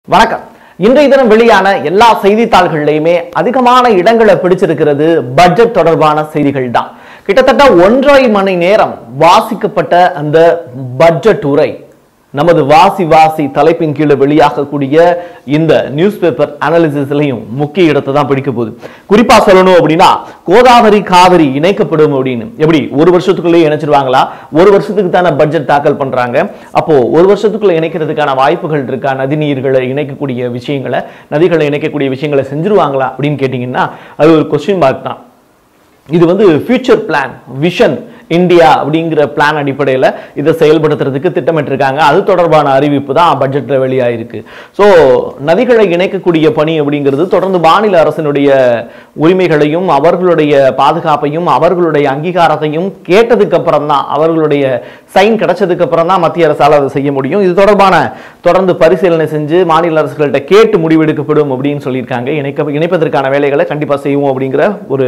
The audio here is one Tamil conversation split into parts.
வணக்கம் இன்றைய தினம் வெளியான எல்லா செய்தித்தாள்கள்லையுமே அதிகமான இடங்களை பிடிச்சிருக்கிறது பட்ஜெட் தொடர்பான செய்திகள் தான் கிட்டத்தட்ட ஒன்றரை மணி நேரம் வாசிக்கப்பட்ட அந்த பட்ஜெட் உரை நமது வாசி வாசி தலைப்பின் கீழே வெளியாகக்கூடிய இந்த நியூஸ் பேப்பர் அனாலிசிஸ்லையும் முக்கிய இடத்தை தான் பிடிக்க போகுது குறிப்பா சொல்லணும் அப்படின்னா கோதாவரி காவிரி இணைக்கப்படும் அப்படின்னு எப்படி ஒரு வருஷத்துக்குள்ளேயே இணைச்சிருவாங்களா ஒரு வருஷத்துக்கு தானே பட்ஜெட் தாக்கல் பண்றாங்க அப்போ ஒரு வருஷத்துக்குள்ள இணைக்கிறதுக்கான வாய்ப்புகள் இருக்கா நதிநீர்களை இணைக்கக்கூடிய விஷயங்களை நதிகளை இணைக்கக்கூடிய விஷயங்களை செஞ்சிருவாங்களா அப்படின்னு கேட்டிங்கன்னா அது ஒரு கொஸ்டின் மார்க் தான் இது வந்து ஃபியூச்சர் பிளான் விஷன் இந்தியா அப்படிங்கிற பிளான் அடிப்படையில் இதை செயல்படுத்துறதுக்கு திட்டமிட்டிருக்காங்க அது தொடர்பான அறிவிப்பு தான் பட்ஜெட்டில் வெளியாயிருக்கு ஸோ நதிகளை இணைக்கக்கூடிய பணி அப்படிங்கிறது தொடர்ந்து மாநில அரசினுடைய உரிமைகளையும் அவர்களுடைய பாதுகாப்பையும் அவர்களுடைய அங்கீகாரத்தையும் கேட்டதுக்கு அப்புறம் தான் அவர்களுடைய சைன் கிடைச்சதுக்கு அப்புறம் தான் மத்திய அரசால் அதை செய்ய முடியும் இது தொடர்பான தொடர்ந்து பரிசீலனை செஞ்சு மாநில அரசுகள்கிட்ட கேட்டு முடிவெடுக்கப்படும் அப்படின்னு சொல்லியிருக்காங்க இணைக்க இணைப்பதற்கான வேலைகளை கண்டிப்பாக செய்வோம் அப்படிங்கிற ஒரு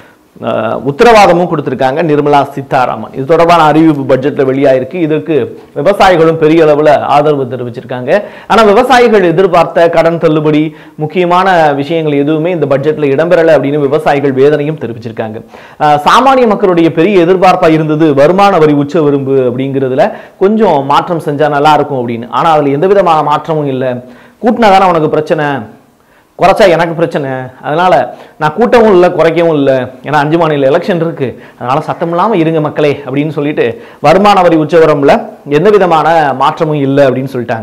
அஹ், உத்தரவாதமும் கொடுத்திருக்காங்க நிர்மலா சீதாராமன் இது தொடர்பான அறிவிப்பு பட்ஜெட்ல வெளியாயிருக்கு இதற்கு விவசாயிகளும் பெரிய அளவுல ஆதரவு தெரிவிச்சிருக்காங்க ஆனா விவசாயிகள் எதிர்பார்த்த கடன் தள்ளுபடி முக்கியமான விஷயங்கள் எதுவுமே இந்த பட்ஜெட்ல இடம்பெறல அப்படின்னு விவசாயிகள் வேதனையும் தெரிவிச்சிருக்காங்க அஹ், சாமானிய மக்களுடைய பெரிய எதிர்பார்ப்பா இருந்தது வருமான வரி உச்ச விரும்பு அப்படிங்கிறதுல கொஞ்சம் மாற்றம் செஞ்சா நல்லா இருக்கும் அப்படின்னு ஆனா அதுல எந்த விதமான மாற்றமும் இல்லை கூட்டினா தானே உனக்கு பிரச்சனை குறைச்சா எனக்கு பிரச்சனை அதனால நான் கூட்டவும் இல்லை குறைக்கவும் இல்லை ஏன்னா அஞ்சு மாநில எலெக்ஷன் இருக்கு அதனால சத்தம் இல்லாமல் இருங்க மக்களே அப்படின்னு சொல்லிட்டு வருமான வரி உச்சவரம்ல எந்த விதமான மாற்றமும் இல்லை அப்படின்னு சொல்லிட்டாங்க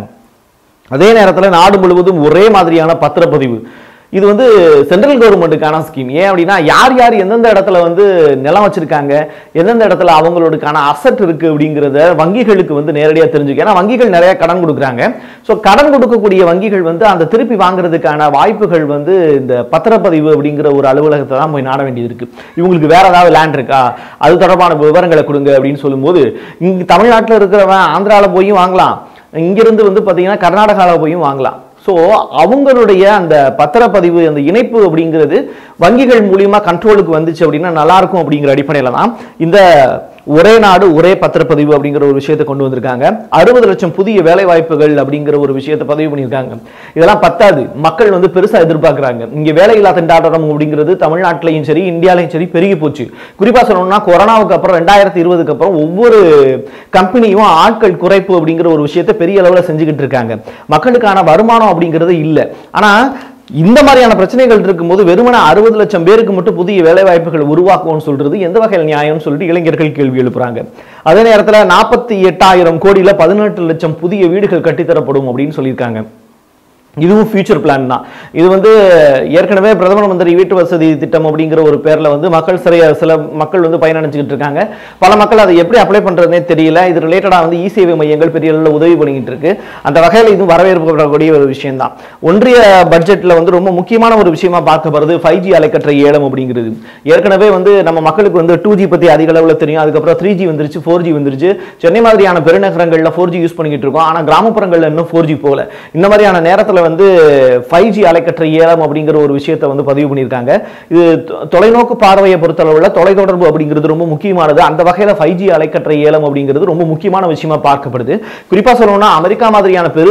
அதே நேரத்தில் நாடு முழுவதும் ஒரே மாதிரியான பத்திரப்பதிவு இது வந்து சென்ட்ரல் கவர்மெண்ட்டுக்கான ஸ்கீம் ஏன் அப்படின்னா யார் யார் எந்தெந்த இடத்துல வந்து நிலம் வச்சிருக்காங்க எந்தெந்த இடத்துல அவங்களுக்கான அசட் இருக்கு அப்படிங்கிறத வங்கிகளுக்கு வந்து நேரடியாக தெரிஞ்சுக்க ஏன்னா வங்கிகள் நிறைய கடன் கொடுக்குறாங்க ஸோ கடன் கொடுக்கக்கூடிய வங்கிகள் வந்து அந்த திருப்பி வாங்குறதுக்கான வாய்ப்புகள் வந்து இந்த பத்திரப்பதிவு அப்படிங்கிற ஒரு அலுவலகத்தை தான் போய் நாட வேண்டியது இருக்கு இவங்களுக்கு வேற ஏதாவது லேண்ட் இருக்கா அது தொடர்பான விவரங்களை கொடுங்க அப்படின்னு சொல்லும்போது இங்க தமிழ்நாட்டில் இருக்கிறவன் ஆந்திராவில் போயும் வாங்கலாம் இங்கிருந்து வந்து பார்த்தீங்கன்னா கர்நாடகாவில் போயும் வாங்கலாம் ஸோ அவங்களுடைய அந்த பத்திரப்பதிவு அந்த இணைப்பு அப்படிங்கிறது வங்கிகள் மூலியமா கண்ட்ரோலுக்கு வந்துச்சு அப்படின்னா நல்லா இருக்கும் அப்படிங்கிற அடிப்படையில் தான் இந்த ஒரே நாடு ஒரே பத்திரப்பதிவு அப்படிங்கிற ஒரு விஷயத்தை கொண்டு வந்திருக்காங்க அறுபது லட்சம் புதிய வேலை வாய்ப்புகள் அப்படிங்கிற ஒரு விஷயத்தை பதிவு பண்ணியிருக்காங்க இதெல்லாம் பத்தாது மக்கள் வந்து பெருசா எதிர்பார்க்கறாங்க இங்க வேலையில்லா திண்டாட்டம் அப்படிங்கிறது தமிழ்நாட்டிலையும் சரி இந்தியாலையும் சரி பெருகி போச்சு குறிப்பா சொல்லணும்னா கொரோனாவுக்கு அப்புறம் ரெண்டாயிரத்தி இருபதுக்கு அப்புறம் ஒவ்வொரு கம்பெனியும் ஆட்கள் குறைப்பு அப்படிங்கிற ஒரு விஷயத்தை பெரிய அளவுல செஞ்சுக்கிட்டு இருக்காங்க மக்களுக்கான வருமானம் அப்படிங்கிறது இல்லை ஆனா இந்த மாதிரியான பிரச்சனைகள் இருக்கும்போது வெறுமனே அறுபது லட்சம் பேருக்கு மட்டும் புதிய வேலை வாய்ப்புகள் உருவாக்குவோம்னு சொல்றது எந்த வகையில் நியாயம்னு சொல்லிட்டு இளைஞர்கள் கேள்வி எழுப்புறாங்க அதே நேரத்துல நாற்பத்தி எட்டாயிரம் கோடியில பதினெட்டு லட்சம் புதிய வீடுகள் கட்டித்தரப்படும் அப்படின்னு சொல்லியிருக்காங்க இதுவும் ஃபியூச்சர் பிளான் தான் இது வந்து ஏற்கனவே பிரதம மந்திரி வீட்டு வசதி திட்டம் அப்படிங்கிற ஒரு பேர்ல வந்து மக்கள் சிறைய சில மக்கள் வந்து பயனடைஞ்சுக்கிட்டு இருக்காங்க பல மக்கள் அதை எப்படி அப்ளை பண்றதுனே தெரியல இது ரிலேட்டடா வந்து இ சேவை மையங்கள் பெரிய அளவில் உதவி பண்ணிக்கிட்டு இருக்கு அந்த வகையில் இது வரவேற்கப்படக்கூடிய ஒரு விஷயம் தான் ஒன்றிய பட்ஜெட்ல வந்து ரொம்ப முக்கியமான ஒரு விஷயமா பார்க்கப்படுறது ஃபைவ் ஜி அலைக்கற்ற ஏலம் அப்படிங்கிறது ஏற்கனவே வந்து நம்ம மக்களுக்கு வந்து டூ ஜி பத்தி அதிக அளவில் தெரியும் அதுக்கப்புறம் த்ரீ ஜி வந்துருச்சு ஃபோர் ஜி வந்துருச்சு சென்னை மாதிரியான பெருநகரங்கள்ல ஃபோர் ஜி யூஸ் பண்ணிக்கிட்டு இருக்கோம் ஆனா கிராமப்புறங்கள்ல இன்னும் ஃபோர் ஜி போகல இந்த மாதிரியான நேரத்துல வந்து ஃபைவ் ஜி அலைக்கற்ற ஏலம் அப்படிங்கிற ஒரு விஷயத்தை வந்து பதிவு பண்ணியிருக்காங்க இது தொ- தொலைநோக்கு பார்வையை பொறுத்தளவுல தொலைத்தொடர்பு அப்படிங்கிறது ரொம்ப முக்கியமானது அந்த வகையில ஃபைவ் ஜி அலைக்கற்ற ஏலம் அப்படிங்கிறது ரொம்ப முக்கியமான விஷயமா பார்க்கப்படுது குறிப்பா சொல்லணும்னா அமெரிக்கா மாதிரியான பெரு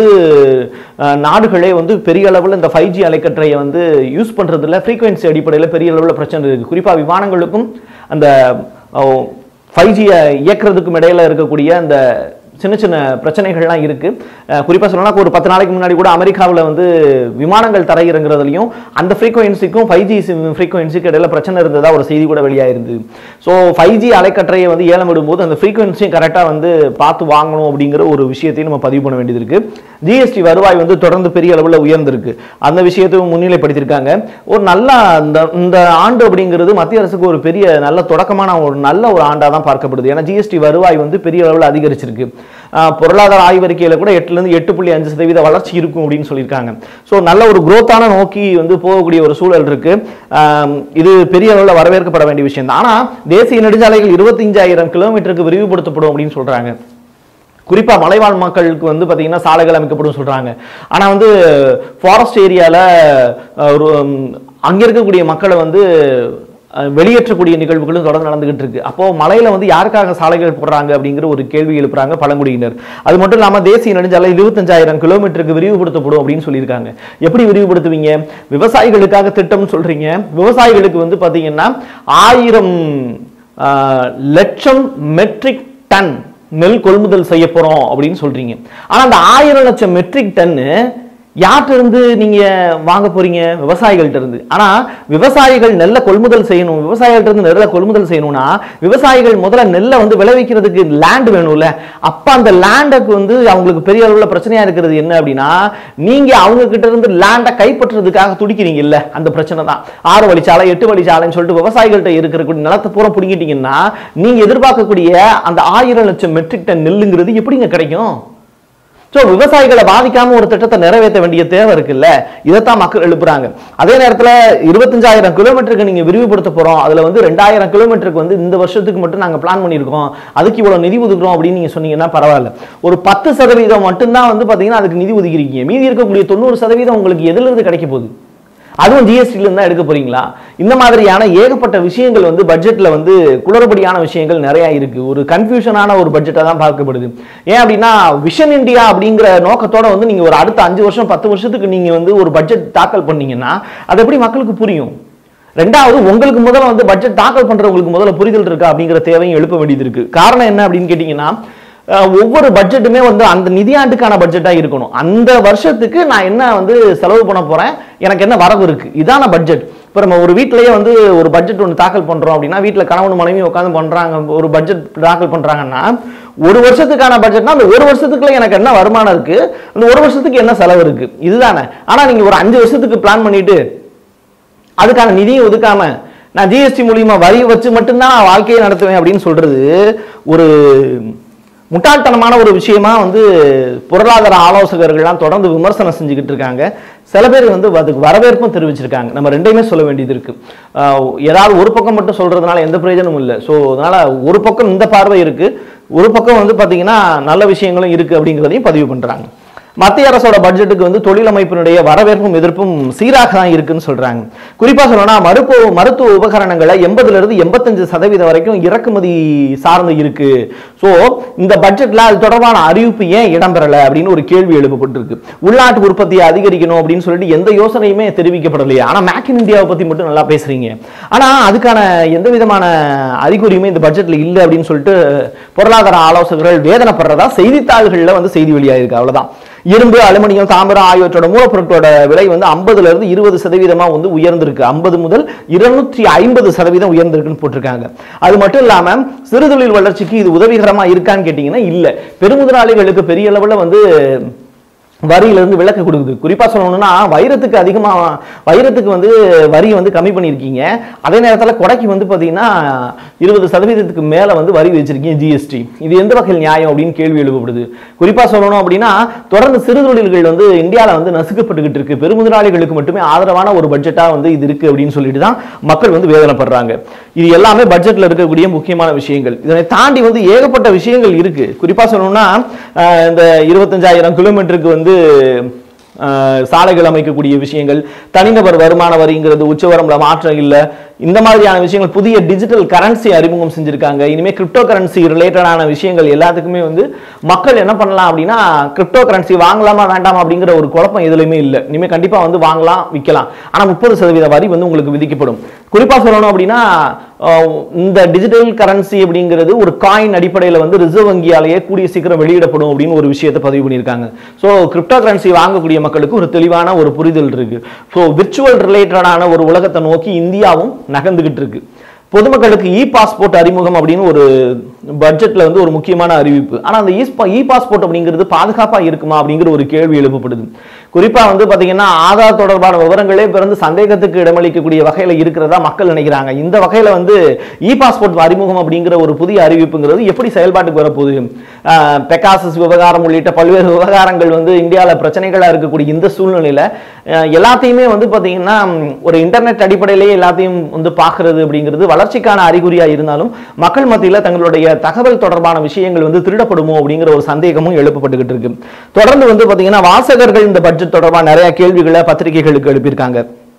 அஹ், நாடுகளே வந்து பெரிய அளவில் இந்த ஃபைவ் ஜி அலைக்கற்றையை வந்து யூஸ் பண்றதுல ஃப்ரீக்வன்சி அடிப்படையில் பெரிய அளவில் பிரச்சனை இருக்கு குறிப்பா விமானங்களுக்கும் அந்த ஃபைவ் ஜியை இயக்குறதுக்கும் இடையில இருக்கக்கூடிய அந்த சின்ன சின்ன பிரச்சனைகள்லாம் இருக்கு அஹ் குறிப்பா சொல்லணும்னா ஒரு பத்து நாளைக்கு முன்னாடி கூட அமெரிக்காவில் வந்து விமானங்கள் தரையிறங்குறதுலையும் அந்த ஃப்ரீக்வன்சிக்கும் ஃபைவ் ஜி ஃப்ரீக்வன்சிக்கு இடையில பிரச்சனை இருந்ததா ஒரு செய்தி கூட வெளியாயிருந்தது ஸோ ஃபைவ் ஜி அலைக்கற்றையை வந்து ஏலம் விடும்போது அந்த ஃப்ரீக்வன்சியும் கரெக்டாக வந்து பார்த்து வாங்கணும் அப்படிங்கிற ஒரு விஷயத்தையும் நம்ம பதிவு பண்ண வேண்டியது இருக்கு ஜிஎஸ்டி வருவாய் வந்து தொடர்ந்து பெரிய அளவில் உயர்ந்திருக்கு அந்த விஷயத்தையும் முன்னிலைப்படுத்தியிருக்காங்க ஒரு நல்ல இந்த இந்த ஆண்டு அப்படிங்கிறது மத்திய அரசுக்கு ஒரு பெரிய நல்ல தொடக்கமான ஒரு நல்ல ஒரு ஆண்டாக தான் பார்க்கப்படுது ஏன்னா ஜிஎஸ்டி வருவாய் வந்து பெரிய அளவில் அதிகரிச்சிருக்கு ஆஹ் பொருளாதார ஆய்வறிக்கையில் கூட எட்டுலேருந்து எட்டு புள்ளி அஞ்சு சதவீத வளர்ச்சி இருக்கும் அப்படின்னு சொல்லியிருக்காங்க ஸோ நல்ல ஒரு குரோத்தான நோக்கி வந்து போகக்கூடிய ஒரு சூழல் இருக்கு ஆம், இது பெரிய அளவில் வரவேற்கப்பட வேண்டிய விஷயம் தான் ஆனால் தேசிய நெடுஞ்சாலைகள் இருபத்தஞ்சாயிரம் கிலோமீட்டருக்கு விரிவுபடுத்தப்படும் அப்படின்னு சொல்றாங்க குறிப்பா மலைவாழ் மக்களுக்கு வந்து பாத்தீங்கன்னா சாலைகள் அமைக்கப்படும் சொல்றாங்க ஆனா வந்து ஃபாரஸ்ட் ஏரியால ஒரு ம், அங்க இருக்கக்கூடிய மக்களை வந்து அஹ், வெளியேற்றக்கூடிய நிகழ்வுகளும் தொடர்ந்து நடந்துகிட்டு இருக்கு அப்போ மலையில வந்து யாருக்காக சாலைகள் போடுறாங்க அப்படிங்கிற ஒரு கேள்வி எழுப்புறாங்க பழங்குடியினர் அது மட்டும் இல்லாம தேசிய நெடுஞ்சாலை இருபத்தஞ்சாயிரம் கிலோமீட்டருக்கு விரிவுபடுத்தப்படும் அப்படின்னு சொல்லியிருக்காங்க எப்படி விரிவுபடுத்துவீங்க விவசாயிகளுக்காக திட்டம்னு சொல்றீங்க விவசாயிகளுக்கு வந்து பாத்தீங்கன்னா ஆயிரம் ஆஹ், லட்சம் மெட்ரிக் டன் நெல் கொள்முதல் செய்ய போறோம் அப்படின்னு சொல்றீங்க ஆனா அந்த ஆயிரம் லட்சம் மெட்ரிக் டன்னு யார்கிட்ட இருந்து நீங்க வாங்க போறீங்க விவசாயிகள்ட்ட இருந்து ஆனா விவசாயிகள் நெல்லை கொள்முதல் செய்யணும் விவசாயிகள்ட்ட இருந்து நெல்லை கொள்முதல் செய்யணும்னா விவசாயிகள் முதல்ல நெல்லை வந்து விளைவிக்கிறதுக்கு லேண்ட் வேணும்ல அப்ப அந்த லேண்டுக்கு வந்து அவங்களுக்கு பெரிய அளவுல பிரச்சனையா இருக்கிறது என்ன அப்படின்னா நீங்க அவங்க கிட்ட இருந்து லேண்டை கைப்பற்றுறதுக்காக துடிக்கிறீங்க இல்ல அந்த பிரச்சனை தான் ஆறு வழிச்சாலை எட்டு வழிச்சாலைன்னு சொல்லிட்டு விவசாயிகள்ட்ட இருக்கிற நிலத்தை பூரா பிடிங்கிட்டீங்கன்னா நீங்க எதிர்பார்க்கக்கூடிய அந்த ஆயிரம் லட்சம் மெட்ரிக் டன் நெல்லுங்கிறது எப்படிங்க கிடைக்கும் ஸோ விவசாயிகளை பாதிக்காம ஒரு திட்டத்தை நிறைவேற்ற வேண்டிய தேவை இருக்குல்ல இதைத்தான் மக்கள் எழுப்புறாங்க அதே நேரத்தில் இருபத்தஞ்சாயிரம் கிலோமீட்டருக்கு நீங்க விரிவுபடுத்த போறோம் அதுல வந்து ரெண்டாயிரம் கிலோமீட்டருக்கு வந்து இந்த வருஷத்துக்கு மட்டும் நாங்க பிளான் பண்ணியிருக்கோம் அதுக்கு இவ்வளவு நிதி ஒதுக்குறோம் அப்படின்னு நீங்க சொன்னீங்கன்னா பரவாயில்ல ஒரு பத்து சதவீதம் மட்டும்தான் வந்து பாத்தீங்கன்னா அதுக்கு நிதி ஒதுக்கிருக்கீங்க மீதி இருக்கக்கூடிய தொண்ணூறு சதவீதம் உங்களுக்கு எதுல இருந்து கிடைக்க போகுது அதுவும் ஜிஎஸ்டில இருந்து தான் எடுக்க போறீங்களா இந்த மாதிரியான ஏகப்பட்ட விஷயங்கள் வந்து பட்ஜெட்ல வந்து குளறுபடியான விஷயங்கள் நிறைய இருக்கு ஒரு கன்ஃபியூஷனான ஒரு பட்ஜெட்டா தான் பார்க்கப்படுது ஏன் அப்படின்னா விஷன் இந்தியா அப்படிங்கிற நோக்கத்தோட வந்து நீங்க ஒரு அடுத்த அஞ்சு வருஷம் பத்து வருஷத்துக்கு நீங்க வந்து ஒரு பட்ஜெட் தாக்கல் பண்ணீங்கன்னா அது எப்படி மக்களுக்கு புரியும் ரெண்டாவது உங்களுக்கு முதல்ல வந்து பட்ஜெட் தாக்கல் பண்றவங்களுக்கு முதல்ல புரிதல் இருக்கா அப்படிங்கிற தேவையும் எழுப்ப வேண்டியது இருக்கு காரணம் என்ன அப்படின்னு கேட்டீங்கன்னா அஹ், ஒவ்வொரு பட்ஜெட்டுமே வந்து அந்த நிதியாண்டுக்கான பட்ஜெட்டா இருக்கணும் அந்த வருஷத்துக்கு நான் என்ன வந்து செலவு பண்ண போறேன் எனக்கு என்ன வரவு இருக்கு இதான பட்ஜெட் இப்போ நம்ம ஒரு வீட்டிலேயே வந்து ஒரு பட்ஜெட் ஒன்று தாக்கல் பண்றோம் அப்படின்னா வீட்டில் கணவன் மனைவி உட்காந்து பண்றாங்க ஒரு பட்ஜெட் தாக்கல் பண்றாங்கன்னா ஒரு வருஷத்துக்கான பட்ஜெட்னா அந்த ஒரு வருஷத்துக்குள்ள எனக்கு என்ன வருமானம் இருக்கு அந்த ஒரு வருஷத்துக்கு என்ன செலவு இருக்கு இதுதானே ஆனா நீங்க ஒரு அஞ்சு வருஷத்துக்கு பிளான் பண்ணிட்டு அதுக்கான நிதியை ஒதுக்காம நான் ஜிஎஸ்டி மூலியமா வரி வச்சு மட்டும்தான் நான் வாழ்க்கையை நடத்துவேன் அப்படின்னு சொல்றது ஒரு முட்டாள்தனமான ஒரு விஷயமா வந்து பொருளாதார ஆலோசகர்கள்லாம் தொடர்ந்து விமர்சனம் செஞ்சுக்கிட்டு இருக்காங்க சில பேர் வந்து அதுக்கு வரவேற்பும் தெரிவிச்சிருக்காங்க நம்ம ரெண்டையுமே சொல்ல வேண்டியது இருக்கு ஆஹ் ஏதாவது ஒரு பக்கம் மட்டும் சொல்றதுனால எந்த பிரயோஜனமும் இல்லை ஸோ அதனால ஒரு பக்கம் இந்த பார்வை இருக்கு ஒரு பக்கம் வந்து பாத்தீங்கன்னா நல்ல விஷயங்களும் இருக்கு அப்படிங்கிறதையும் பதிவு பண்றாங்க மத்திய அரசோட பட்ஜெட்டுக்கு வந்து தொழில் அமைப்பினுடைய வரவேற்பும் எதிர்ப்பும் சீராக தான் இருக்குன்னு சொல்றாங்க குறிப்பா சொல்லணும்னா மருத்துவ மருத்துவ உபகரணங்களை எண்பதுல இருந்து எண்பத்தஞ்சு சதவீதம் வரைக்கும் இறக்குமதி சார்ந்து இருக்கு ஸோ இந்த பட்ஜெட்ல அது தொடர்பான அறிவிப்பு ஏன் இடம்பெறல அப்படின்னு ஒரு கேள்வி எழுப்பப்பட்டிருக்கு உள்நாட்டு உற்பத்தியை அதிகரிக்கணும் அப்படின்னு சொல்லிட்டு எந்த யோசனையுமே தெரிவிக்கப்படலையே ஆனா மேக் இன் இந்தியாவை பத்தி மட்டும் நல்லா பேசுறீங்க ஆனா அதுக்கான எந்த விதமான அறிகுறியுமே இந்த பட்ஜெட்ல இல்லை அப்படின்னு சொல்லிட்டு பொருளாதார ஆலோசகர்கள் வேதனைப்படுறதா செய்தித்தாள்கள்ல வந்து செய்தி வெளியாயிருக்கு அவ்வளவுதான் இரும்பு அலுமினியம் தாமிரம் ஆகியவற்றோட மூலப்பொருட்களோட விலை வந்து ஐம்பதுல இருந்து இருபது சதவீதமா வந்து உயர்ந்திருக்கு ஐம்பது முதல் இருநூற்றி ஐம்பது சதவீதம் உயர்ந்திருக்குன்னு போட்டிருக்காங்க அது மட்டும் இல்லாம சிறுதொழில் வளர்ச்சிக்கு இது உதவிகரமா இருக்கான்னு கேட்டீங்கன்னா இல்ல பெருமுதலாளிகளுக்கு பெரிய அளவுல வந்து வரியிலிருந்து விலக்கு கொடுக்குது குறிப்பா சொல்லணும்னா வைரத்துக்கு அதிகமா வைரத்துக்கு வந்து வரி வந்து கம்மி பண்ணியிருக்கீங்க அதே நேரத்துல கொடைக்கு வந்து பாத்தீங்கன்னா இருபது சதவீதத்துக்கு மேல வந்து வரி வச்சிருக்கீங்க ஜிஎஸ்டி இது எந்த வகையில் நியாயம் அப்படின்னு கேள்வி எழுப்பப்படுது குறிப்பா சொல்லணும் அப்படின்னா தொடர்ந்து சிறு தொழில்கள் வந்து இந்தியாவில் வந்து நசுக்கப்பட்டுக்கிட்டு இருக்கு பெருமுதலாளிகளுக்கு மட்டுமே ஆதரவான ஒரு பட்ஜெட்டா வந்து இது இருக்கு அப்படின்னு சொல்லிட்டு தான் மக்கள் வந்து வேதனைப்படுறாங்க இது எல்லாமே பட்ஜெட்ல இருக்கக்கூடிய முக்கியமான விஷயங்கள் இதனை தாண்டி வந்து ஏகப்பட்ட விஷயங்கள் இருக்கு குறிப்பா சொல்லணும்னா அஹ், இந்த இருபத்தஞ்சாயிரம் கிலோமீட்டருக்கு வந்து அஹ், சாலைகள் அமைக்கக்கூடிய விஷயங்கள் தனிநபர் வருமான வரிங்கிறது உச்சவரம்புல மாற்றம் இல்லை இந்த மாதிரியான விஷயங்கள் புதிய டிஜிட்டல் கரன்சி அறிமுகம் செஞ்சிருக்காங்க இனிமே கிரிப்டோ கரன்சி ரிலேட்டடான விஷயங்கள் எல்லாத்துக்குமே வந்து மக்கள் என்ன பண்ணலாம் அப்படின்னா கிரிப்டோ கரன்சி வாங்கலாமா வேண்டாமா அப்படிங்கிற ஒரு குழப்பம் எதுலையுமே இல்லை இனிமே கண்டிப்பா வந்து வாங்கலாம் விற்கலாம் ஆனா முப்பது சதவீத வரி வந்து உங்களுக்கு விதிக்கப்படும் குறிப்பா சொல்லணும் அப்படின்னா அஹ், இந்த டிஜிட்டல் கரன்சி அப்படிங்கிறது ஒரு காயின் அடிப்படையில் வந்து ரிசர்வ் வங்கியாலேயே கூடிய சீக்கிரம் வெளியிடப்படும் அப்படின்னு ஒரு விஷயத்தை பதிவு பண்ணியிருக்காங்க ஸோ கிரிப்டோ கரன்சி வாங்கக்கூடிய மக்களுக்கு ஒரு தெளிவான ஒரு புரிதல் இருக்கு ஸோ விர்ச்சுவல் ரிலேட்டடான ஒரு உலகத்தை நோக்கி இந்தியாவும் நகர்ந்துகிட்டு இருக்கு பொதுமக்களுக்கு இ பாஸ்போர்ட் அறிமுகம் அப்படின்னு ஒரு பட்ஜெட்ல வந்து ஒரு முக்கியமான அறிவிப்பு ஆனா அந்த இ பாஸ்போர்ட் அப்படிங்கிறது பாதுகாப்பா இருக்குமா அப்படிங்கிற ஒரு கேள்வி எழுப்பப்படுது குறிப்பா வந்து பாத்தீங்கன்னா ஆதார் தொடர்பான விவரங்களே பிறந்து சந்தேகத்துக்கு இடமளிக்கக்கூடிய வகையில இருக்கிறதா மக்கள் நினைக்கிறாங்க இந்த வகையில வந்து இ பாஸ்போர்ட் அறிமுகம் அப்படிங்கிற ஒரு புதிய அறிவிப்புங்கிறது எப்படி செயல்பாட்டுக்கு வரப்போகுது ஆஹ், பெகாசஸ் விவகாரம் உள்ளிட்ட பல்வேறு விவகாரங்கள் வந்து இந்தியாவில் பிரச்சனைகளா இருக்கக்கூடிய இந்த சூழ்நிலையில அஹ், எல்லாத்தையுமே வந்து பாத்தீங்கன்னா ம், ஒரு இன்டர்நெட் அடிப்படையிலேயே எல்லாத்தையும் வந்து பார்க்கிறது அப்படிங்கிறது வளர்ச்சிக்கான அறிகுறியா இருந்தாலும் மக்கள் மத்தியில தங்களுடைய தகவல் தொடர்பான விஷயங்கள் வந்து திருடப்படுமோ அப்படிங்கிற ஒரு சந்தேகமும் எழுப்பப்பட்டுக்கிட்டு இருக்கு தொடர்ந்து வந்து பாத்தீங்கன்னா வாசகர்கள் இந்த பட்ஜெட் தொடர்பாக நிறைய கேள்விகளை பத்திரிகைகளுக்கு எழுப்பியிருக்காங்க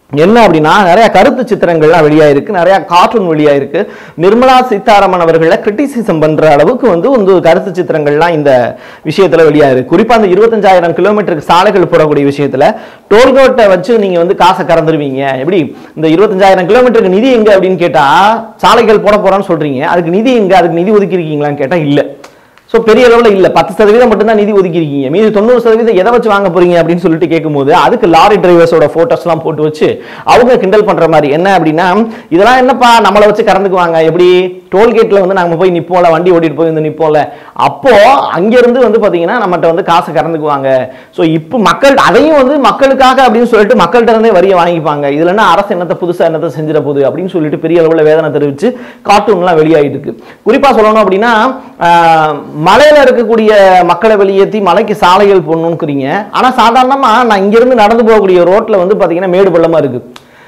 என்ன அப்படின்னா நிறைய கருத்து சித்திரங்கள்லாம் வெளியாயிருக்கு நிறைய கார்ட்டூன் வெளியாயிருக்கு நிர்மலா சீதாராமன் அவர்களை கிரிட்டிசிசம் பண்ற அளவுக்கு வந்து வந்து கருத்து சித்திரங்கள்லாம் இந்த விஷயத்துல வெளியாயிருக்கு குறிப்பா அந்த இருபத்தஞ்சாயிரம் கிலோமீட்டருக்கு சாலைகள் போடக்கூடிய விஷயத்துல டோல்கேட்டை வச்சு நீங்க வந்து காசை கறந்துருவீங்க எப்படி இந்த இருபத்தஞ்சாயிரம் கிலோமீட்டருக்கு நிதி எங்க அப்படின்னு கேட்டா சாலைகள் போட போறோம்னு சொல்றீங்க அதுக்கு நிதி எங்க அதுக்கு நிதி ஒதுக்கி இருக்கீங்களான்னு கேட்டா இல்ல ஸோ பெரிய அளவில் இல்லை பத்து சதவீதம் மட்டும்தான் நிதி ஒதுக்கியிருக்கீங்க மீதி தொண்ணூறு சதவீதம் எதை வச்சு வாங்க போறீங்க அப்படின்னு சொல்லிட்டு கேட்கும்போது அதுக்கு லாரி டிரைவர்ஸோட ஃபோட்டோஸ்லாம் போட்டு வச்சு அவங்க கிண்டல் பண்ற மாதிரி என்ன அப்படின்னா இதெல்லாம் என்னப்பா நம்மளை வச்சு கறந்துக்குவாங்க எப்படி டோல்கேட்ல வந்து நம்ம போய் நிப்போம்ல வண்டி ஓட்டிட்டு போய் வந்து நிப்போம்ல அப்போ அங்கிருந்து வந்து பாத்தீங்கன்னா நம்மகிட்ட வந்து காசு கறந்துக்குவாங்க ஸோ இப்போ மக்கள் அதையும் வந்து மக்களுக்காக அப்படின்னு சொல்லிட்டு மக்கள்கிட்ட இருந்தே வரியை வாங்கிப்பாங்க இதுல என்ன அரசு என்னத்தை புதுசா என்னத்தை செஞ்சிட போகுது அப்படின்னு சொல்லிட்டு பெரிய அளவில் வேதனை தெரிவிச்சு கார்ட்டூன்லாம் வெளியாகிட்டு இருக்கு குறிப்பா சொல்லணும் அப்படின்னா ஆஹ், மலையில இருக்கக்கூடிய மக்களை வெளியேற்றி மலைக்கு சாலைகள் போடணும்னுக்குறீங்க ஆனா சாதாரணமா நான் இங்கிருந்து நடந்து போகக்கூடிய ரோட்ல வந்து பாத்தீங்கன்னா மேடு பள்ளமா இருக்கு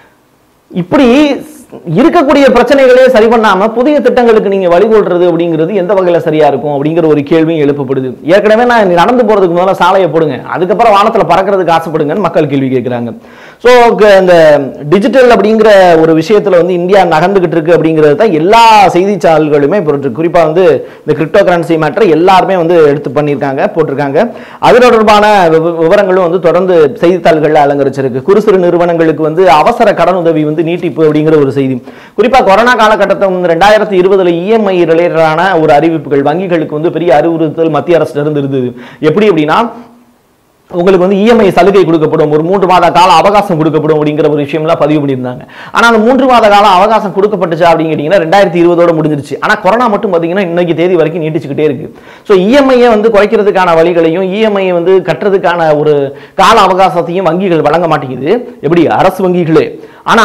இப்படி இருக்கக்கூடிய பிரச்சனைகளே சரி பண்ணாம புதிய திட்டங்களுக்கு நீங்க வழிகோல்றது அப்படிங்கிறது எந்த வகையில சரியா இருக்கும் அப்படிங்கிற ஒரு கேள்வியும் எழுப்பப்படுது ஏற்கனவே நான் நீ நடந்து போறதுக்கு முதல்ல சாலையை போடுங்க அதுக்கப்புறம் வானத்துல பறக்கிறதுக்கு ஆசைப்படுங்கன்னு மக்கள் கேள்வி கேட்கிறாங்க ஸோ இந்த டிஜிட்டல் அப்படிங்கிற ஒரு விஷயத்துல வந்து இந்தியா நகர்ந்துகிட்டு இருக்கு அப்படிங்கிறது தான் எல்லா செய்திச்சாள்களுமே இப்போ குறிப்பா வந்து இந்த கிரிப்டோ கரன்சி மேட்டர் எல்லாருமே வந்து எடுத்து பண்ணியிருக்காங்க போட்டிருக்காங்க அது தொடர்பான விவ- விவரங்களும் வந்து தொடர்ந்து செய்தித்தாள்கள்ல அலங்கரிச்சிருக்கு குறு சிறு நிறுவனங்களுக்கு வந்து அவசர கடன் உதவி வந்து நீட்டிப்பு அப்படிங்கிற ஒரு செய்தி குறிப்பா கொரோனா காலகட்டத்தில் வந்து ரெண்டாயிரத்தி இருபதுல இஎம்ஐ ரிலேட்டடான ஒரு அறிவிப்புகள் வங்கிகளுக்கு வந்து பெரிய அறிவுறுத்தல் மத்திய அரசு இருந்து இருந்தது எப்படி அப்படின்னா உங்களுக்கு வந்து இஎம்ஐ சலுகை கொடுக்கப்படும் ஒரு மூன்று மாத கால அவகாசம் கொடுக்கப்படும் அப்படிங்கிற ஒரு விஷயம்லாம் பதிவு பண்ணியிருந்தாங்க ஆனா அந்த மூன்று மாத கால அவகாசம் கொடுக்கப்பட்டுச்சா அப்படின்னு கேட்டீங்கன்னா ரெண்டாயிரத்தி இருபதோட முடிஞ்சிருச்சு ஆனா கொரோனா மட்டும் பாத்தீங்கன்னா இன்னைக்கு தேதி வரைக்கும் நீட்டிச்சுக்கிட்டே இருக்கு ஸோ இஎம்ஐயை வந்து குறைக்கிறதுக்கான வழிகளையும் இஎம்ஐயை வந்து கட்டுறதுக்கான ஒரு கால அவகாசத்தையும் வங்கிகள் வழங்க மாட்டேங்குது எப்படி அரசு வங்கிகளே ஆனா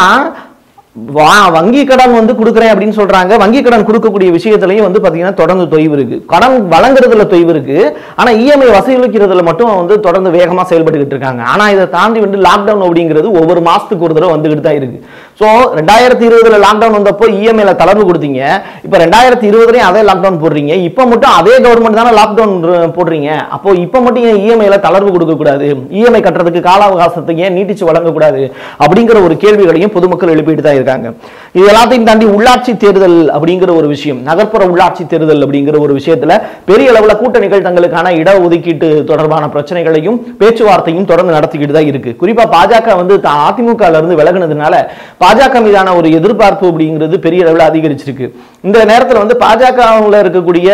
வா- வங்கி கடன் வந்து கொடுக்குறேன் அப்படின்னு சொல்றாங்க வங்கி கடன் கொடுக்கக்கூடிய விஷயத்துலயும் வந்து பாத்தீங்கன்னா தொடர்ந்து தொய்வு இருக்கு கடன் வழங்குறதுல தொய்வு இருக்கு ஆனா இஎம்ஐ வசூலிக்கிறதுல மட்டும் வந்து தொடர்ந்து வேகமா செயல்பட்டுக்கிட்டு இருக்காங்க ஆனா இதை தாண்டி வந்து லாக்டவுன் அப்படிங்கிறது ஒவ்வொரு மாசத்துக்கு ஒரு தடவை வந்துகிட்டு தான் இருக்கு ஸோ ரெண்டாயிரத்தி இருபதுல லாக்டவுன் வந்தப்போ இஎம்ஐல தளர்வு கொடுத்தீங்க இப்போ ரெண்டாயிரத்தி இருபதுலயும் அதே லாக்டவுன் போடுறீங்க இப்போ மட்டும் அதே கவர்மெண்ட் தானே லாக்டவுன் போடுறீங்க அப்போ இப்போ மட்டும் ஏன் இஎம்ஐல தளர்வு கொடுக்க கூடாது இஎம்ஐ கட்டுறதுக்கு கால அவகாசத்தை ஏன் நீட்டிச்சு வழங்கக்கூடாது அப்படிங்கிற ஒரு கேள்விகளையும் பொதுமக்கள் எழுப்பிட்டு தான் இருக்காங்க இது எல்லாத்தையும் தாண்டி உள்ளாட்சி தேர்தல் அப்படிங்கிற ஒரு விஷயம் நகர்ப்புற உள்ளாட்சி தேர்தல் அப்படிங்கிற ஒரு விஷயத்துல பெரிய அளவுல கூட்டணிகள் தங்களுக்கான இட ஒதுக்கீட்டு தொடர்பான பிரச்சனைகளையும் பேச்சுவார்த்தையும் தொடர்ந்து நடத்திக்கிட்டு தான் இருக்கு குறிப்பா பாஜக வந்து த- அதிமுகல இருந்து விலகுனதுனால பாஜக மீதான ஒரு எதிர்பார்ப்பு அப்படிங்கிறது பெரிய அளவுல அதிகரிச்சிருக்கு இந்த நேரத்துல வந்து பாஜகவில் இருக்கக்கூடிய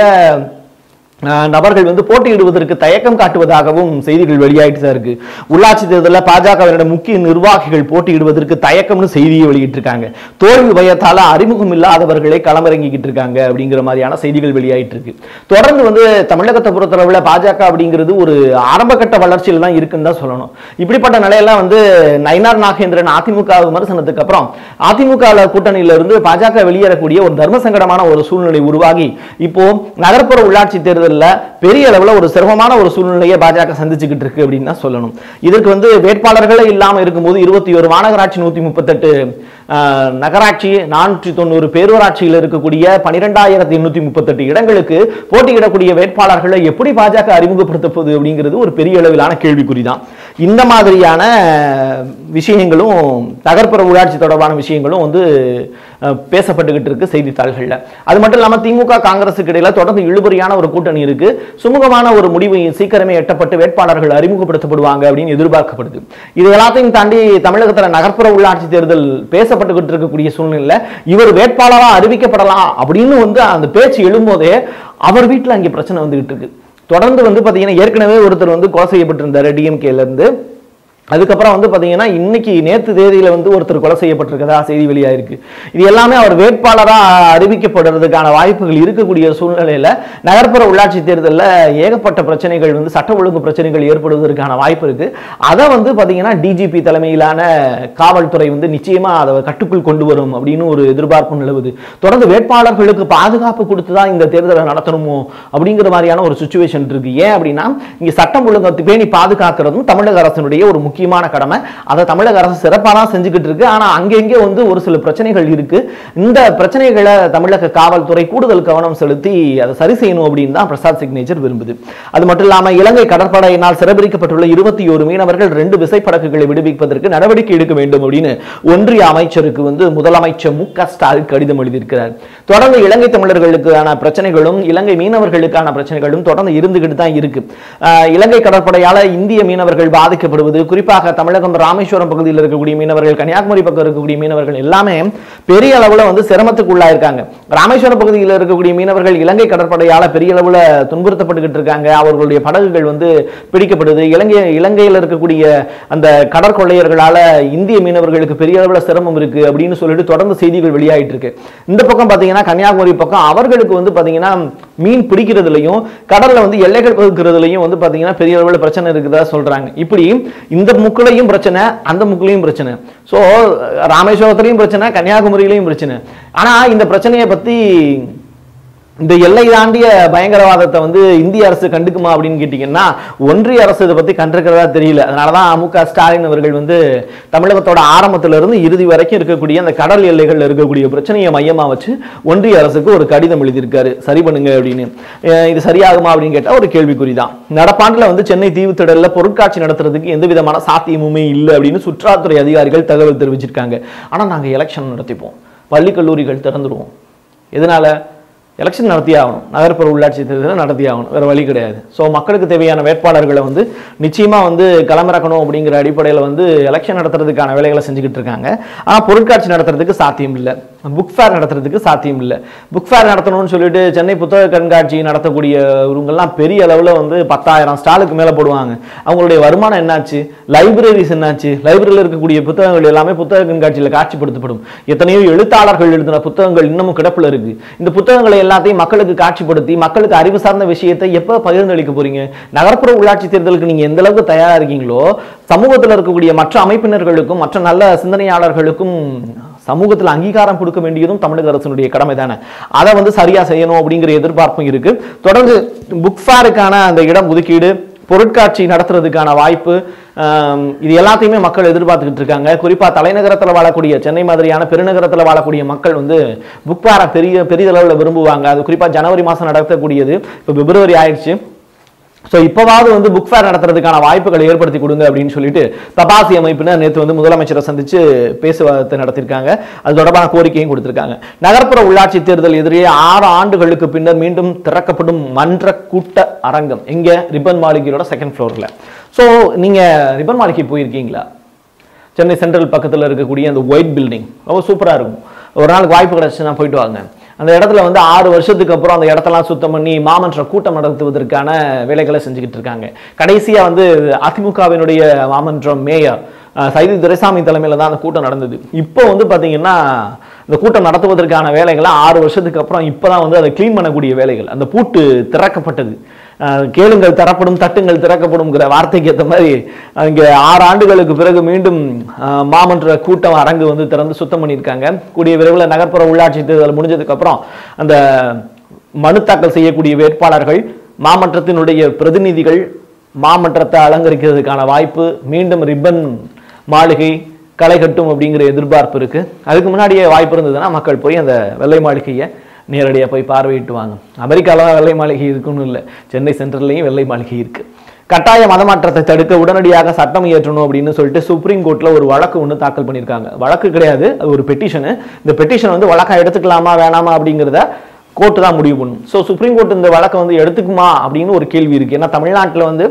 அஹ், நபர்கள் வந்து போட்டியிடுவதற்கு தயக்கம் காட்டுவதாகவும் செய்திகள் வெளியாயிட்டு தான் இருக்கு உள்ளாட்சி தேர்தலில் பாஜகவினுடைய முக்கிய நிர்வாகிகள் போட்டியிடுவதற்கு தயக்கம்னு செய்தியை வெளியிட்டிருக்காங்க தோல்வி பயத்தால அறிமுகம் இல்லாதவர்களை களமிறங்கிக்கிட்டு இருக்காங்க அப்படிங்கிற மாதிரியான செய்திகள் வெளியாயிட்டு இருக்கு தொடர்ந்து வந்து தமிழகத்தை பொறுத்தளவுல பாஜக அப்படிங்கிறது ஒரு ஆரம்பகட்ட வளர்ச்சியில் தான் இருக்குன்னு தான் சொல்லணும் இப்படிப்பட்ட நிலையெல்லாம் வந்து நயினார் நாகேந்திரன் அதிமுக விமர்சனத்துக்கு அப்புறம் அதிமுக கூட்டணியில இருந்து பாஜக வெளியேறக்கூடிய ஒரு தர்ம சங்கடமான ஒரு சூழ்நிலை உருவாகி இப்போ நகர்ப்புற உள்ளாட்சி தேர்தலில் பெரிய அளவுல ஒரு சிரமமான ஒரு சூழ்நிலையை பாஜக சந்திச்சுக்கிட்டு இருக்கு அப்படின்னு தான் சொல்லணும் இதற்கு வந்து வேட்பாளர்களே இல்லாம இருக்கும்போது இருபத்தி ஒரு மாநகராட்சி நூத்தி முப்பத்தெட்டு ஆஹ், நகராட்சி நானூற்றி தொண்ணூறு பேரூராட்சியில் இருக்கக்கூடிய பனிரெண்டாயிரத்தி எண்ணூத்தி முப்பத்தெட்டு இடங்களுக்கு போட்டியிடக்கூடிய வேட்பாளர்களை எப்படி பாஜக அறிமுகப்படுத்த போகுது அப்படிங்கிறது ஒரு பெரிய அளவிலான கேள்விக்குறி தான் இந்த மாதிரியான விஷயங்களும் நகர்ப்புற உள்ளாட்சி தொடர்பான விஷயங்களும் வந்து அஹ், பேசப்பட்டுக்கிட்டு இருக்கு செய்தித்தாள்கள்ல அது மட்டும் இல்லாம திமுக காங்கிரஸுக்கு இடையில தொடர்ந்து இழுபறியான ஒரு கூட்டணி இருக்கு சுமூகமான ஒரு முடிவு சீக்கிரமே எட்டப்பட்டு வேட்பாளர்கள் அறிமுகப்படுத்தப்படுவாங்க அப்படின்னு எதிர்பார்க்கப்படுது இது எல்லாத்தையும் தாண்டி தமிழகத்துல நகர்ப்புற உள்ளாட்சி தேர்தல் பேசப்பட்டுக்கிட்டு இருக்கக்கூடிய சூழ்நிலையில இவர் வேட்பாளரா அறிவிக்கப்படலாம் அப்படின்னு வந்து அந்த பேச்சு எழும்போதே அவர் வீட்டுல அங்கே பிரச்சனை வந்துகிட்டு இருக்கு தொடர்ந்து வந்து பாத்தீங்கன்னா ஏற்கனவே ஒருத்தர் வந்து கொலை செய்யப்பட்டிருந்தாரு டிஎம்கேல இருந்து அதுக்கப்புறம் வந்து பாத்தீங்கன்னா இன்னைக்கு நேத்து தேதியில வந்து ஒருத்தர் கொலை செய்யப்பட்டிருக்கதா செய்தி வெளியாயிருக்கு இது எல்லாமே அவர் வேட்பாளரா அறிவிக்கப்படுறதுக்கான வாய்ப்புகள் இருக்கக்கூடிய சூழ்நிலையில நகர்ப்புற உள்ளாட்சி தேர்தலில் ஏகப்பட்ட பிரச்சனைகள் வந்து சட்ட ஒழுங்கு பிரச்சனைகள் ஏற்படுவதற்கான வாய்ப்பு இருக்கு அதை வந்து பாத்தீங்கன்னா டிஜிபி தலைமையிலான காவல்துறை வந்து நிச்சயமா அதை கட்டுக்குள் கொண்டு வரும் அப்படின்னு ஒரு எதிர்பார்ப்பு நிலவுது தொடர்ந்து வேட்பாளர்களுக்கு பாதுகாப்பு கொடுத்து தான் இந்த தேர்தலை நடத்தணுமோ அப்படிங்கிற மாதிரியான ஒரு சுச்சுவேஷன் இருக்கு ஏன் அப்படின்னா இங்க சட்டம் ஒழுங்கை பேணி பாதுகாக்கிறதும் தமிழக அரசினுடைய ஒரு முக்கியமான கடமை அதை தமிழக அரசு சிறப்பாக தான் செஞ்சுக்கிட்டு இருக்கு ஆனா அங்கங்கே வந்து ஒரு சில பிரச்சனைகள் இருக்கு இந்த பிரச்சனைகளை தமிழக காவல்துறை கூடுதல் கவனம் செலுத்தி அதை சரி செய்யணும் அப்படின்னு தான் பிரசாத் சிக்னேச்சர் விரும்புது அது மட்டும் இல்லாம இலங்கை கடற்படையினால் சிறைபிடிக்கப்பட்டுள்ள இருபத்தி ஒரு மீனவர்கள் ரெண்டு விசைப்படகுகளை விடுவிப்பதற்கு நடவடிக்கை எடுக்க வேண்டும் அப்படின்னு ஒன்றிய அமைச்சருக்கு வந்து முதலமைச்சர் மு க ஸ்டாலின் கடிதம் எழுதியிருக்கிறார் தொடர்ந்து இலங்கை தமிழர்களுக்கான பிரச்சனைகளும் இலங்கை மீனவர்களுக்கான பிரச்சனைகளும் தொடர்ந்து இருந்துகிட்டு தான் இருக்கு ஆஹ் இலங்கை கடற்படையால இந்திய மீனவர்கள் பாதிக்கப்படுவது குறிப்பாக தமிழகம் ராமேஸ்வரம் பகுதியில் இருக்கக்கூடிய மீனவர்கள் கன்னியாகுமரி பக்கம் இருக்கக்கூடிய மீனவர்கள் எல்லாமே பெரிய அளவுல வந்து சிரமத்துக்கு உள்ளாயிருக்காங்க ராமேஸ்வரம் பகுதியில் இருக்கக்கூடிய மீனவர்கள் இலங்கை கடற்படையால பெரிய அளவுல துன்புறுத்தப்பட்டுக்கிட்டு இருக்காங்க அவர்களுடைய படகுகள் வந்து பிடிக்கப்படுது இலங்கை இலங்கையில் இருக்கக்கூடிய அந்த கடற்கொள்ளையர்களால இந்திய மீனவர்களுக்கு பெரிய அளவுல சிரமம் இருக்கு அப்படின்னு சொல்லிட்டு தொடர்ந்து செய்திகள் வெளியாயிட்டு இருக்கு இந்த பக்கம் பாத்தீங்கன்னா கன்னியாகுமரி பக்கம் அவர்களுக்கு வந்து பாத்தீங்கன்னா மீன் பிடிக்கிறதுலையும் கடல்ல வந்து எல்லைகள் பகுக்கிறதுலையும் வந்து பாத்தீங்கன்னா பெரிய அளவுல பிரச்சனை இருக்குதா சொல்றாங்க இப்படி இந்த முக்குலையும் பிரச்சனை அந்த முக்குலையும் பிரச்சனை சோ ராமேஸ்வரத்துலயும் பிரச்சனை கன்னியாகுமரியிலையும் பிரச்சனை ஆனா இந்த பிரச்சனையை பத்தி இந்த எல்லை தாண்டிய பயங்கரவாதத்தை வந்து இந்திய அரசு கண்டுக்குமா அப்படின்னு கேட்டீங்கன்னா ஒன்றிய அரசு இதை பத்தி கண்டிருக்கிறதா தெரியல அதனாலதான் மு க ஸ்டாலின் அவர்கள் வந்து தமிழகத்தோட ஆரம்பத்துல இருந்து இறுதி வரைக்கும் இருக்கக்கூடிய அந்த கடல் எல்லைகள்ல இருக்கக்கூடிய பிரச்சனையை மையமா வச்சு ஒன்றிய அரசுக்கு ஒரு கடிதம் எழுதியிருக்காரு சரி பண்ணுங்க அப்படின்னு அஹ் இது சரியாகுமா அப்படின்னு கேட்டா ஒரு கேள்விக்குறி தான் நடப்பாண்டுல வந்து சென்னை தீவுத்திடல்ல பொருட்காட்சி நடத்துறதுக்கு எந்த விதமான சாத்தியமுமே இல்லை அப்படின்னு சுற்றுலாத்துறை அதிகாரிகள் தகவல் தெரிவிச்சிருக்காங்க ஆனா நாங்க எலெக்ஷன் நடத்திப்போம் பள்ளி கல்லூரிகள் திறந்துருவோம் எதனால எலெக்ஷன் நடத்தி ஆகணும் நகர்ப்புற உள்ளாட்சி தேர்தலை நடத்தி ஆகணும் வேற வழி கிடையாது ஸோ மக்களுக்கு தேவையான வேட்பாளர்களை வந்து நிச்சயமா வந்து களமிறக்கணும் அப்படிங்கிற அடிப்படையில் வந்து எலெக்ஷன் நடத்துறதுக்கான வேலைகளை செஞ்சுக்கிட்டு இருக்காங்க ஆனால் பொருட்காட்சி நடத்துறதுக்கு சாத்தியம் இல்லை புக் ஃபேர் நடத்துறதுக்கு சாத்தியம் இல்லை புக் ஃபேர் நடத்தணும்னு சொல்லிட்டு சென்னை புத்தக கண்காட்சி நடத்தக்கூடிய இவங்கெல்லாம் பெரிய அளவில் வந்து பத்தாயிரம் ஸ்டாலுக்கு மேலே போடுவாங்க அவங்களுடைய வருமானம் என்னாச்சு லைப்ரரிஸ் என்னாச்சு லைப்ரரியில் இருக்கக்கூடிய புத்தகங்கள் எல்லாமே புத்தக கண்காட்சியில் காட்சிப்படுத்தப்படும் எத்தனையோ எழுத்தாளர்கள் எழுதின புத்தகங்கள் இன்னமும் கிடப்பில் இருக்கு இந்த புத்தகங்களை எல்லாத்தையும் மக்களுக்கு காட்சிப்படுத்தி மக்களுக்கு அறிவு சார்ந்த விஷயத்தை எப்போ பகிர்ந்தளிக்க போறீங்க நகர்ப்புற உள்ளாட்சி தேர்தலுக்கு நீங்க எந்த அளவுக்கு தயாரா இருக்கீங்களோ சமூகத்தில் இருக்கக்கூடிய மற்ற அமைப்பினர்களுக்கும் மற்ற நல்ல சிந்தனையாளர்களுக்கும் சமூகத்தில் அங்கீகாரம் கொடுக்க வேண்டியதும் தமிழக அரசினுடைய கடமை தானே அதை வந்து சரியா செய்யணும் அப்படிங்கிற எதிர்பார்ப்பும் இருக்கு தொடர்ந்து புக் ஃபேருக்கான அந்த இடம் ஒதுக்கீடு பொருட்காட்சி நடத்துறதுக்கான வாய்ப்பு ஆம், இது எல்லாத்தையுமே மக்கள் எதிர்பார்த்துக்கிட்டு இருக்காங்க குறிப்பா தலைநகரத்தில் வாழக்கூடிய சென்னை மாதிரியான பெருநகரத்தில் வாழக்கூடிய மக்கள் வந்து புக் ஃபேரை பெரிய பெரிதளவில் விரும்புவாங்க அது குறிப்பா ஜனவரி மாசம் நடத்தக்கூடியது இப்போ பிப்ரவரி ஆயிடுச்சு ஸோ இப்போவாவது வந்து புக் ஃபேர் நடத்துறதுக்கான வாய்ப்புகளை ஏற்படுத்தி கொடுங்க அப்படின்னு சொல்லிட்டு தபாசி அமைப்பினர் நேற்று வந்து முதலமைச்சரை சந்திச்சு பேசுவாதத்தை நடத்தியிருக்காங்க அது தொடர்பான கோரிக்கையும் கொடுத்திருக்காங்க நகர்ப்புற உள்ளாட்சி தேர்தல் எதிரே ஆறு ஆண்டுகளுக்கு பின்னர் மீண்டும் திறக்கப்படும் மன்ற கூட்ட அரங்கம் எங்க ரிப்பன் மாளிகையோட செகண்ட் ஃப்ளோர்ல ஸோ நீங்க ரிப்பன் மாளிகை போயிருக்கீங்களா சென்னை சென்ட்ரல் பக்கத்தில் இருக்கக்கூடிய அந்த ஒயிட் பில்டிங் ரொம்ப சூப்பராக இருக்கும் ஒரு நாளுக்கு வாய்ப்பு கிடச்சுன்னா போயிட்டு வாங்க அந்த இடத்துல வந்து ஆறு வருஷத்துக்கு அப்புறம் அந்த இடத்தெல்லாம் சுத்தம் பண்ணி மாமன்ற கூட்டம் நடத்துவதற்கான வேலைகளை செஞ்சுக்கிட்டு இருக்காங்க கடைசியாக வந்து அதிமுகவினுடைய மாமன்றம் மேயர் அஹ், சைதி துரைசாமி தலைமையில் தான் அந்த கூட்டம் நடந்தது இப்போ வந்து பார்த்தீங்கன்னா இந்த கூட்டம் நடத்துவதற்கான வேலைகளை ஆறு வருஷத்துக்கு அப்புறம் இப்போ தான் வந்து அதை க்ளீன் பண்ணக்கூடிய வேலைகள் அந்த பூட்டு திறக்கப்பட்டது அஹ், கேளுங்கள் தரப்படும் தட்டுங்கள் திறக்கப்படும்ங்கிற வார்த்தைக்கு ஏற்ற மாதிரி இங்கே ஆறு ஆண்டுகளுக்கு பிறகு மீண்டும் அஹ், மாமன்ற கூட்டம் அரங்கு வந்து திறந்து சுத்தம் பண்ணியிருக்காங்க கூடிய விரைவில் நகர்ப்புற உள்ளாட்சி தேர்தல் முடிஞ்சதுக்கு அப்புறம் அந்த மனு தாக்கல் செய்யக்கூடிய வேட்பாளர்கள் மாமன்றத்தினுடைய பிரதிநிதிகள் மாமன்றத்தை அலங்கரிக்கிறதுக்கான வாய்ப்பு மீண்டும் ரிப்பன் மாளிகை களை கட்டும் அப்படிங்கிற எதிர்பார்ப்பு இருக்கு அதுக்கு முன்னாடியே வாய்ப்பு இருந்ததுன்னா மக்கள் போய் அந்த வெள்ளை மாளிகையை நேரடியாக போய் பார்வையிட்டு வாங்க அமெரிக்காவில் தான் வெள்ளை மாளிகை இருக்குன்னு இல்லை சென்னை சென்ட்ரல்லையும் வெள்ளை மாளிகை இருக்கு கட்டாய மதமாற்றத்தை தடுக்க உடனடியாக சட்டம் இயற்றணும் அப்படின்னு சொல்லிட்டு சுப்ரீம் கோர்ட்ல ஒரு வழக்கு ஒன்று தாக்கல் பண்ணியிருக்காங்க வழக்கு கிடையாது அது ஒரு பெட்டிஷனு இந்த பெட்டிஷன் வந்து வழக்கா எடுத்துக்கலாமா வேணாமா அப்படிங்கிறத கோர்ட்டு தான் முடிவு பண்ணும் ஸோ சுப்ரீம் கோர்ட் இந்த வழக்கை வந்து எடுத்துக்குமா அப்படின்னு ஒரு கேள்வி இருக்கு ஏன்னா தமிழ்நாட்டில் வந்து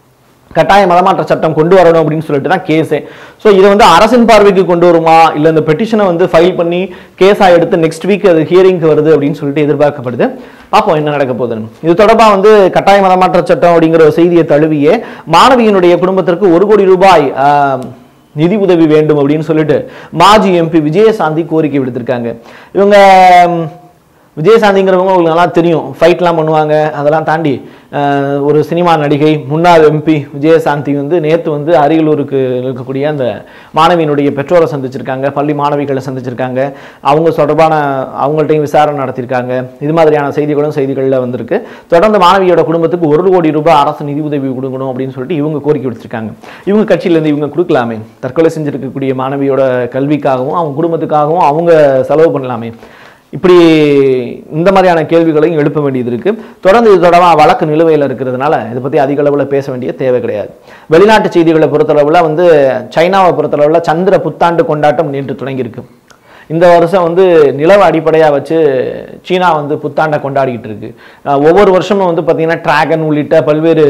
கட்டாய மதமாற்ற சட்டம் கொண்டு வரணும் அப்படின்னு சொல்லிட்டு தான் கேஸே ஸோ இதை வந்து அரசின் பார்வைக்கு கொண்டு வருமா இல்லை இந்த பெட்டிஷனை வந்து ஃபைல் பண்ணி கேஸாக எடுத்து நெக்ஸ்ட் வீக் அது ஹியரிங்க்கு வருது அப்படின்னு சொல்லிட்டு எதிர்பார்க்கப்படுது பார்ப்போம் என்ன நடக்க போகுதுன்னு இது தொடர்பாக வந்து கட்டாய மதமாற்ற சட்டம் அப்படிங்கிற ஒரு செய்தியை தழுவியே மாணவியினுடைய குடும்பத்திற்கு ஒரு கோடி ரூபாய் ஆஹ், நிதி உதவி வேண்டும் அப்படின்னு சொல்லிட்டு மாஜி எம்பி விஜயசாந்தி கோரிக்கை விடுத்திருக்காங்க இவங்க ம், விஜயசாந்திங்கிறவங்க உங்களுக்கு நல்லா தெரியும் ஃபைட்லாம் பண்ணுவாங்க அதெல்லாம் தாண்டி அஹ், ஒரு சினிமா நடிகை முன்னாள் எம்பி விஜயசாந்தி வந்து நேற்று வந்து அரியலூருக்கு இருக்கக்கூடிய அந்த மாணவியினுடைய பெற்றோரை சந்திச்சிருக்காங்க பள்ளி மாணவிகளை சந்திச்சிருக்காங்க அவங்க தொடர்பான அவங்கள்ட்டையும் விசாரணை நடத்தியிருக்காங்க இது மாதிரியான செய்திகளும் செய்திகளில் வந்திருக்கு தொடர்ந்து மாணவியோட குடும்பத்துக்கு ஒரு கோடி ரூபாய் அரசு நிதி உதவி கொடுக்கணும் அப்படின்னு சொல்லிட்டு இவங்க கோரிக்கை விடுத்திருக்காங்க இவங்க கட்சியிலேருந்து இவங்க கொடுக்கலாமே தற்கொலை செஞ்சிருக்கக்கூடிய மாணவியோட கல்விக்காகவும் அவங்க குடும்பத்துக்காகவும் அவங்க செலவு பண்ணலாமே இப்படி இந்த மாதிரியான கேள்விகளையும் எழுப்ப வேண்டியது இருக்கு தொடர்ந்து இது தொடர்பாக வழக்கு நிலுவையில் இருக்கிறதுனால இதை பற்றி அதிக அளவில் பேச வேண்டிய தேவை கிடையாது வெளிநாட்டு செய்திகளை பொறுத்தளவில் வந்து சைனாவை பொறுத்தளவில் சந்திர புத்தாண்டு கொண்டாட்டம் நேற்று தொடங்கியிருக்கு இந்த வருஷம் வந்து நிலவு அடிப்படையாக வச்சு சீனா வந்து புத்தாண்டை கொண்டாடிக்கிட்டு இருக்கு அஹ் ஒவ்வொரு வருஷமும் வந்து பார்த்தீங்கன்னா டிராகன் உள்ளிட்ட பல்வேறு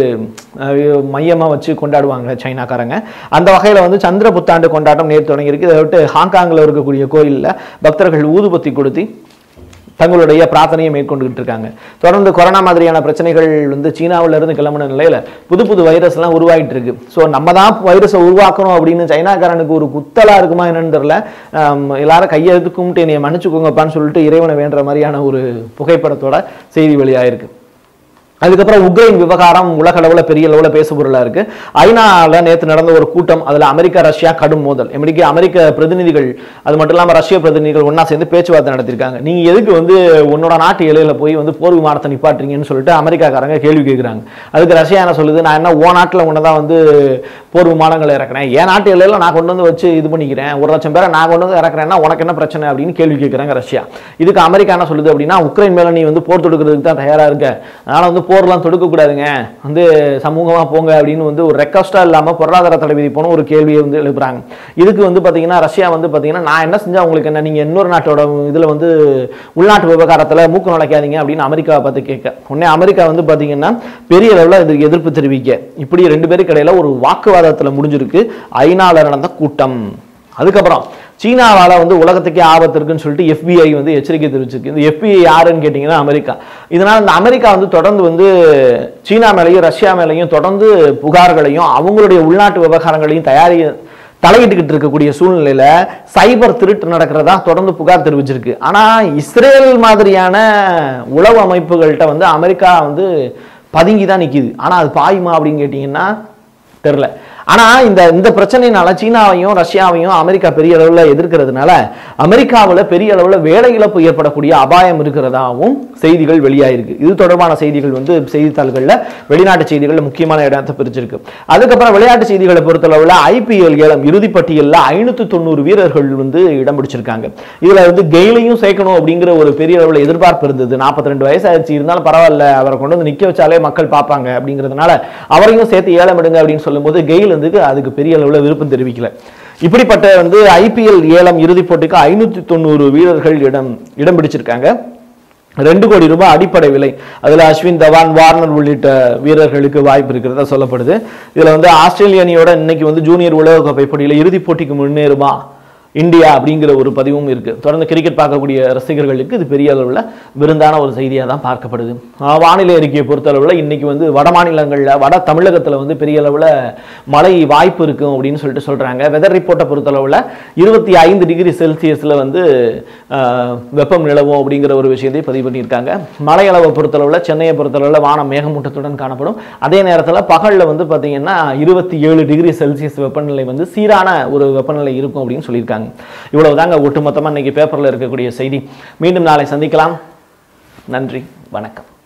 மையமாக வச்சு கொண்டாடுவாங்க சைனாக்காரங்க அந்த வகையில் வந்து சந்திர புத்தாண்டு கொண்டாட்டம் நேற்று தொடங்கியிருக்கு இதை விட்டு ஹாங்காங்கில் இருக்கக்கூடிய கோயிலில் பக்தர்கள் ஊதுபத்தி கொடுத்து தங்களுடைய பிரார்த்தனையை மேற்கொண்டுகிட்டு இருக்காங்க தொடர்ந்து கொரோனா மாதிரியான பிரச்சனைகள் வந்து சீனாவுல இருந்து கிளம்பின நிலையில புது புது வைரஸ் எல்லாம் உருவாகிட்டு இருக்கு ஸோ நம்ம தான் வைரஸை உருவாக்கணும் அப்படின்னு சைனாக்காரனுக்கு ஒரு குத்தலா இருக்குமா என்னன்னு தெரியல ஆம், எல்லாரும் கையெழுத்து கும்பிட்டு என்னைய மன்னிச்சுக்கோங்கப்பான்னு சொல்லிட்டு இறைவனை வேண்டுற மாதிரியான ஒரு புகைப்படத்தோட செய்தி வெளியாயிருக்கு அதுக்கப்புறம் உக்ரைன் விவகாரம் உலக அளவில் பெரிய அளவில் பேசுபொருளாக இருக்கு ஐநாவில் நேற்று நடந்த ஒரு கூட்டம் அதில் அமெரிக்கா ரஷ்யா கடும் மோதல் எமடிக்கு அமெரிக்க பிரதிநிதிகள் அது மட்டும் இல்லாமல் ரஷ்ய பிரதிநிதிகள் ஒன்றா சேர்ந்து பேச்சுவார்த்தை நடத்திருக்காங்க நீங்கள் எதுக்கு வந்து உன்னோட நாட்டு எல்லையில் போய் வந்து போர் விமானத்தை நிப்பாட்டுறீங்கன்னு சொல்லிட்டு அமெரிக்காக்காரங்க கேள்வி கேட்குறாங்க அதுக்கு ரஷ்யா என்ன சொல்லுது நான் என்ன ஓ நாட்டில் ஒன்று தான் வந்து போர் விமானங்களை இறக்குறேன் என் நாட்டு எல்லையில் நான் கொண்டு வந்து வச்சு இது பண்ணிக்கிறேன் ஒரு லட்சம் பேரை நான் கொண்டு வந்து இறக்குறேன்னா உனக்கு என்ன பிரச்சனை அப்படின்னு கேள்வி கேட்குறாங்க ரஷ்யா இதுக்கு அமெரிக்கா என்ன சொல்லுது அப்படின்னா உக்ரைன் மேலே நீ வந்து போர் தொடுக்கிறதுக்கு தான் தயாராக இருக்க அதனால வந்து போர்லாம் தொடுக்கக்கூடாதுங்க வந்து சமூகமாக போங்க அப்படின்னு வந்து ஒரு ரெக்வஸ்டாக இல்லாமல் பொருளாதார தடை விதிப்போன்னு ஒரு கேள்வியை வந்து எழுப்புறாங்க இதுக்கு வந்து பார்த்தீங்கன்னா ரஷ்யா வந்து பார்த்தீங்கன்னா நான் என்ன செஞ்சா உங்களுக்கு என்ன நீங்கள் இன்னொரு நாட்டோட இதில் வந்து உள்நாட்டு விவகாரத்தில் மூக்கு நுழைக்காதீங்க அப்படின்னு அமெரிக்காவை பார்த்து கேட்க உடனே அமெரிக்கா வந்து பார்த்தீங்கன்னா பெரிய அளவில் இதுக்கு எதிர்ப்பு தெரிவிக்க இப்படி ரெண்டு பேருக்கு இடையில ஒரு வாக்குவாதத்தில் முடிஞ்சிருக்கு ஐநாவில் நடந்த கூட்டம் அதுக்கப்புறம் சீனாவால வந்து உலகத்துக்கே ஆபத்து இருக்குன்னு சொல்லிட்டு FBI வந்து எச்சரிக்கை தெரிவிச்சிருக்கு இந்த FBI யாருன்னு கேட்டிங்கன்னா அமெரிக்கா இதனால இந்த அமெரிக்கா வந்து தொடர்ந்து வந்து சீனா மேலேயும் ரஷ்யா மேலேயும் தொடர்ந்து புகார்களையும் அவங்களுடைய உள்நாட்டு விவகாரங்களையும் தயாரி தலையிட்டுக்கிட்டு இருக்கக்கூடிய சூழ்நிலையில சைபர் திருட்டு நடக்கிறதா தொடர்ந்து புகார் தெரிவிச்சிருக்கு ஆனா இஸ்ரேல் மாதிரியான உளவு அமைப்புகள்கிட்ட வந்து அமெரிக்கா வந்து பதுங்கி தான் நிக்குது ஆனா அது பாயுமா அப்படின்னு கேட்டிங்கன்னா தெரில ஆனா இந்த இந்த பிரச்சனையினால சீனாவையும் ரஷ்யாவையும் அமெரிக்கா பெரிய அளவுல எதிர்க்கிறதுனால அமெரிக்காவுல பெரிய அளவுல வேலை இழப்பு ஏற்படக்கூடிய அபாயம் இருக்கிறதாவும் செய்திகள் வெளியாயிருக்கு இது தொடர்பான செய்திகள் வந்து செய்தித்தாள்கள்ல வெளிநாட்டு செய்திகள்ல முக்கியமான இடத்தை பிரிச்சிருக்கு அதுக்கப்புறம் விளையாட்டு செய்திகளை பொறுத்தளவுல ஐபிஎல் ஏலம் இறுதிப் பட்டியல்ல ஐநூத்தி தொண்ணூறு வீரர்கள் வந்து இடம் பிடிச்சிருக்காங்க இதுல வந்து கெயிலையும் சேர்க்கணும் அப்படிங்கிற ஒரு பெரிய அளவுல எதிர்பார்ப்பு இருந்தது 42 ரெண்டு வயசு ஆயிடுச்சு இருந்தாலும் பரவாயில்ல அவரை கொண்டு வந்து நிக்க வச்சாலே மக்கள் பார்ப்பாங்க அப்படிங்கிறதுனால அவரையும் சேர்த்து ஏலம் எடுங்க அப்படின்னு சொல்லும்போது கெயில் வந்து அதுக்கு பெரிய அளவுல விருப்பம் தெரிவிக்கல இப்படிப்பட்ட வந்து ஐபிஎல் ஏலம் இறுதிப் போட்டிக்கு ஐநூத்தி தொண்ணூறு வீரர்கள் இடம் இடம் பிடிச்சிருக்காங்க ரெண்டு கோடி ரூபாய் அடிப்படை விலை அதுல அஸ்வின் தவான் வார்னர் உள்ளிட்ட வீரர்களுக்கு வாய்ப்பு இருக்கிறதா சொல்லப்படுது இதுல வந்து ஆஸ்திரேலிய அணியோட இன்னைக்கு வந்து ஜூனியர் உலகக்கோப்பை போட்டியில இறுதிப் போட்டிக்கு முன்னேறுமா இந்தியா அப்படிங்கிற ஒரு பதிவும் இருக்கு தொடர்ந்து கிரிக்கெட் பார்க்கக்கூடிய ரசிகர்களுக்கு இது பெரிய அளவில் விருந்தான ஒரு செய்தியாக தான் பார்க்கப்படுது ஆஹ் வானிலை அறிக்கையை பொறுத்தளவில் இன்னைக்கு வந்து வட மாநிலங்களில் வட தமிழகத்தில் வந்து பெரிய அளவில் மழை வாய்ப்பு இருக்கும் அப்படின்னு சொல்லிட்டு சொல்றாங்க வெதர் ரிப்போர்ட்டை பொறுத்தளவில் இருபத்தி ஐந்து டிகிரி செல்சியஸில் வந்து ஆஹ், வெப்பம் நிலவும் அப்படிங்கிற ஒரு விஷயத்தை பதிவு பண்ணியிருக்காங்க மழை அளவை பொறுத்தளவில் சென்னையை பொறுத்தளவில் வானம் மேகமூட்டத்துடன் காணப்படும் அதே நேரத்தில் பகலில் வந்து பார்த்தீங்கன்னா இருபத்தி ஏழு டிகிரி செல்சியஸ் வெப்பநிலை வந்து சீரான ஒரு வெப்பநிலை இருக்கும் அப்படின்னு சொல்லியிருக்காங்க இவ்வளவு தாங்க ஒட்டுமொத்தமாக இன்னைக்கு பேப்பரில் இருக்கக்கூடிய செய்தி மீண்டும் நாளை சந்திக்கலாம் நன்றி வணக்கம்